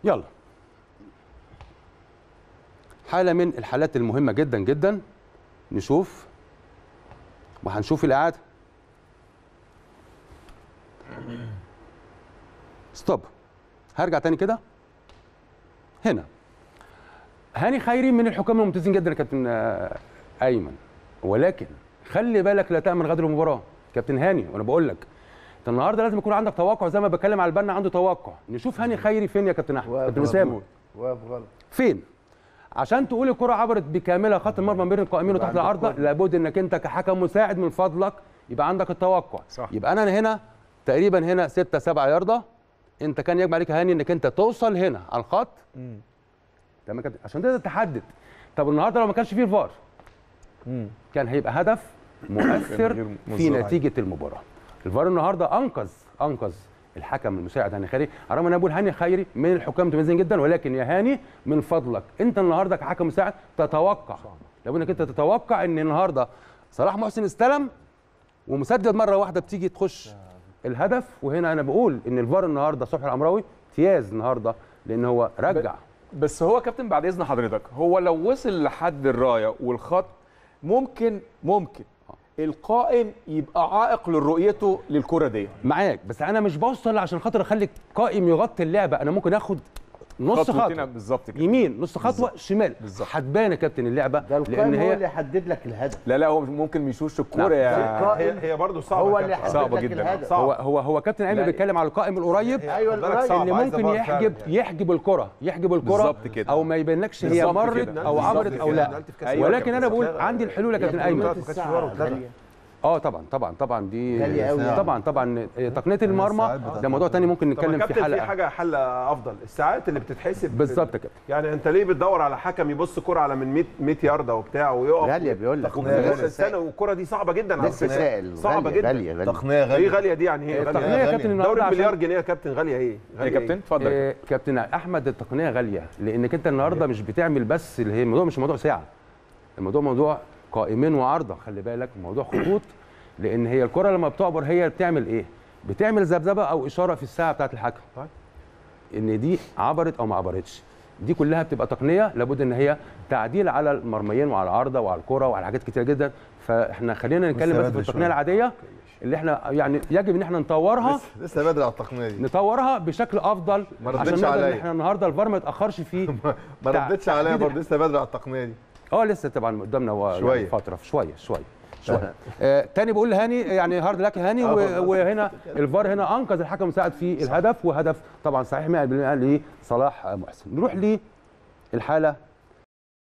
يلا حاله من الحالات المهمه جدا جدا نشوف وهنشوف الاعاده ستوب هرجع تاني كده هنا هاني خيري من الحكام الممتازين جدا يا كابتن آه، ايمن ولكن خلي بالك لا تامن غدر المباراه كابتن هاني وانا بقول لك انت النهارده لازم يكون عندك توقع زي ما بتكلم على البنا عنده توقع نشوف هاني خيري فين يا كابتن احمد واقف كابتن غلط. اسامه واقف غلط فين عشان تقول الكره عبرت بكاملها خط المرمى ما بين القائمين وتحت عندك العارضه قدرة. لابد انك انت كحكم مساعد من فضلك يبقى عندك التوقع صح. يبقى انا هنا تقريبا هنا 6 7 ياردة انت كان يجب عليك يا هاني انك انت توصل هنا على الخط تمام يا كابتن عشان تقدر تحدد طب النهارده لو ما كانش فيه الفار كان هيبقى هدف مؤثر غير في مزرعي. نتيجه المباراه الفار النهارده انقذ انقذ الحكم المساعد هاني خيري على الرغم ان انا بقول هاني خيري من الحكام متميزين جدا ولكن يا هاني من فضلك انت النهارده كحكم مساعد تتوقع لابد انك انت تتوقع ان النهارده صلاح محسن استلم ومسدد مره واحده بتيجي تخش الهدف وهنا انا بقول ان الفار النهارده صبحي العمراوي امتياز النهارده لان هو رجع بس هو كابتن بعد اذن حضرتك هو لو وصل لحد الرايه والخط ممكن ممكن القائم يبقى عائق لرؤيته للكره دي معاك بس انا مش بوصل عشان خاطر اخلي القائم يغطي اللعبه انا ممكن اخد نص خطوتين خطوه بالظبط كده يمين نص خطوه شمال بالظبط. هتبان يا كابتن اللعبه ده القائم لان هو اللي هي يحدد لك الهدف لا لا هو ممكن ما يشوفش الكوره نعم. يا القائم هي هي برضه صعبه هو يا اللي كابتن. يحدد صعبة لك جداً. الهدف صعب. هو هو هو كابتن ايمن لا، بيتكلم على القائم القريب ايوه خد بالك القريب. صعب. اللي عايزة ممكن فار يحجب فعلا. يحجب الكره يحجب الكره بالظبط كده. او ما يبينلكش هي بالظبط مرت كده. او بالظبط عبرت او كده. لا نقلت في كأس أيوة ولكن انا بقول كابتن. عندي الحلول يا كابتن يا ايمن كرة الساعة غالية. اه طبعا طبعا طبعا دي غالية أوي يعني. طبعا طبعا تقنيه المرمى الساعات بتاعت ده موضوع تاني ممكن طب يا نتكلم في كابتن في حلقه حاجه حل افضل الساعات اللي بتتحسب بالظبط يا كابتن يعني انت ليه بتدور على حكم يبص كرة على من 100 100 يارده وبتاع ويقف غالية بيقول لك لسه السنه والكره دي صعبه جدا على لسه فكرة. سائل صعبه غالية جدا غالية غالية تقنيه ايه غاليه غاليه دي يعني ايه التقنيه غاليه يا كابتن النهارده دوري عشان مليار جنيه يا كابتن غاليه ايه يا غالية كابتن اتفضل آه، كابتن احمد التقنيه غاليه لانك انت النهارده مش بتعمل بس اللي هي الموضوع مش موضوع ساعه الموضوع موضوع قائمين وعارضه خلي بالك موضوع خطوط لان هي الكره لما بتعبر هي بتعمل ايه بتعمل ذبذبه او اشاره في الساعه بتاعه الحكم طيب. ان دي عبرت او ما عبرتش دي كلها بتبقى تقنيه لابد ان هي تعديل على المرميين وعلى العارضه وعلى الكره وعلى حاجات كتير جدا فاحنا خلينا نتكلم بس في بدري التقنيه شوية. العاديه اللي احنا يعني يجب ان احنا نطورها لسه- لسه بدري على التقنيه دي نطورها بشكل افضل ما عشان ردتش نقدر ان عليا. احنا النهارده الفار ما يتاخرش فيه ما تع- ردتش عليا تحديد برضه لسه بدري على التقنيه دي اه لسه طبعا قدامنا و- يعني شوية. فتره شويه شويه شويه آه تاني بقول لهاني يعني هارد لك يا هاني و- وهنا الفار هنا انقذ الحكم مساعد في الهدف وهدف طبعا صحيح 100% لصلاح محسن نروح للحاله